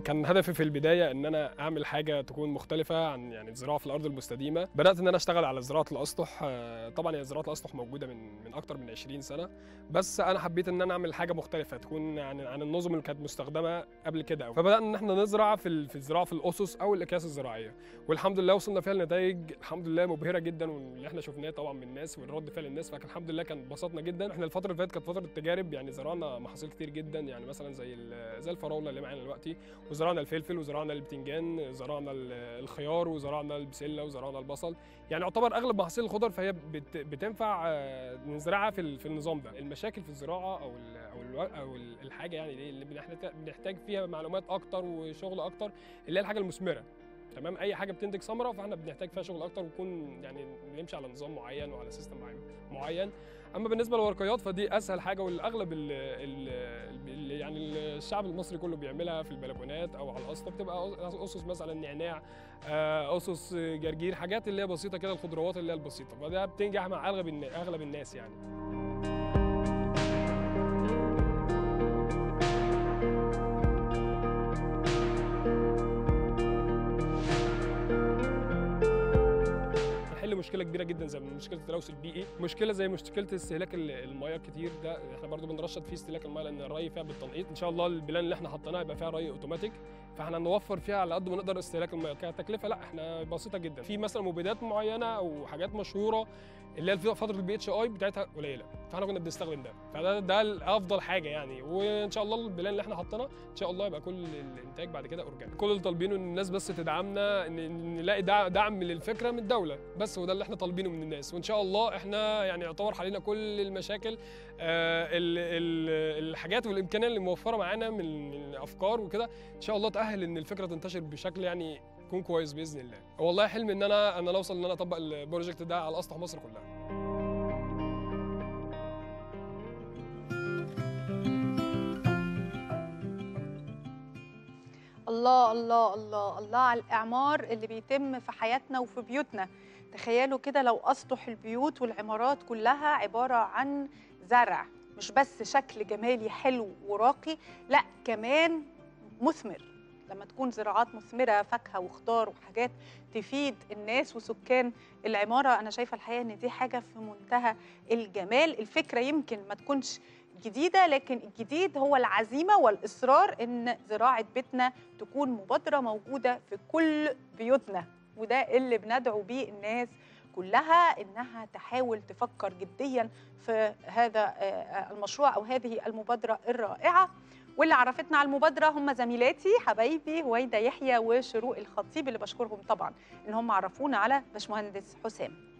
كان هدفي في البدايه ان انا اعمل حاجه تكون مختلفه عن يعني الزراعه في الارض المستديمه بدات ان انا اشتغل على زراعه الاسطح آه، طبعا هي زراعه الاسطح موجوده من من اكتر من 20 سنه بس انا حبيت ان انا اعمل حاجه مختلفه تكون يعني عن النظم اللي كانت مستخدمه قبل كده أوي. فبدانا ان احنا نزرع في ال- في الزراعه في الاسس او الاكياس الزراعيه والحمد لله وصلنا فيها لنتائج الحمد لله مبهره جدا واللي احنا شفناه طبعا من الناس والرد فعل الناس فكان الحمد لله كان بسطنا جدا احنا الفتره اللي فاتت كانت فتره تجارب يعني زرعنا محاصيل كتير جدا يعني مثلا زي ال- زي الفراوله اللي معانا دلوقتي وزرعنا الفلفل وزرعنا البتنجان زرعنا ال- الخيار وزرعنا البسله وزرعنا البصل يعني يعتبر اغلب محاصيل الخضر فهي بت بتنفع آه، نزرعها في ال- في النظام ده المشاكل في الزراعه او ال او ال او ال- الحاجه يعني دي اللي بنحتاج بنحتاج فيها معلومات اكتر وشغل اكتر اللي هي الحاجه المثمره تمام اي حاجه بتنتج ثمره فاحنا بنحتاج فيها شغل اكتر ونكون يعني نمشي على نظام معين وعلى سيستم معين اما بالنسبه للورقيات فدي اسهل حاجه والاغلب ال ال ال يعني الشعب المصري كله بيعملها في البلكونات او على الاسطح بتبقى اسس مثلا نعناع آه، اسس جرجير حاجات اللي هي بسيطه كده الخضروات اللي هي البسيطه فده بتنجح مع اغلب النا- اغلب الناس يعني نحل مشكله كبيره جدا زي مشكله التلوث البيئي مشكله زي مشكله استهلاك ال- المياه الكتير ده احنا برضو بنرشد فيه استهلاك المياه لان الري فيها بالتنقيط ان شاء الله البلان اللي احنا حطيناها يبقى فيها ري اوتوماتيك فاحنا نوفر فيها على قد ما نقدر استهلاك المياه كتكلفه لا احنا بسيطه جدا في مثلا مبيدات معينه او حاجات مشهوره اللي هي فتره البي اتش اي بتاعتها قليله فاحنا كنا بنستخدم ده فده ده افضل حاجه يعني وان شاء الله البلان اللي احنا حاطينها ان شاء الله يبقى كل الانتاج بعد كده اورجانيك كل اللي طالبينه ان الناس بس تدعمنا ان إن نلاقي دع- دعم للفكره من الدوله بس وده اللي احنا طالبينه من الناس وان شاء الله احنا يعني يعتبر حلينا كل المشاكل آه ال ال الحاجات والامكانيات اللي موفره معانا من من افكار وكده ان شاء الله تاهل ان الفكره تنتشر بشكل يعني يكون كويس باذن الله والله حلمي ان انا انا اوصل ان انا اطبق البروجكت ده على اسطح مصر كلها الله الله الله الله على الإعمار اللي بيتم في حياتنا وفي بيوتنا تخيلوا كده لو أسطح البيوت والعمارات كلها عبارة عن زرع مش بس شكل جمالي حلو وراقي لا كمان مثمر لما تكون زراعات مثمرة فاكهة وخضار وحاجات تفيد الناس وسكان العمارة أنا شايفة الحقيقة إن دي حاجة في منتهى الجمال الفكرة يمكن ما تكونش جديدة لكن الجديد هو العزيمة والإصرار إن زراعة بيتنا تكون مبادرة موجودة في كل بيوتنا وده اللي بندعو بيه الناس كلها إنها تحاول تفكر جديا في هذا آه، المشروع أو هذه المبادرة الرائعة واللي عرفتنا على المبادرة هم زميلاتي حبايبي هويدا يحيى وشروق الخطيب اللي بشكرهم طبعا إن هم عرفونا على باشمهندس حسام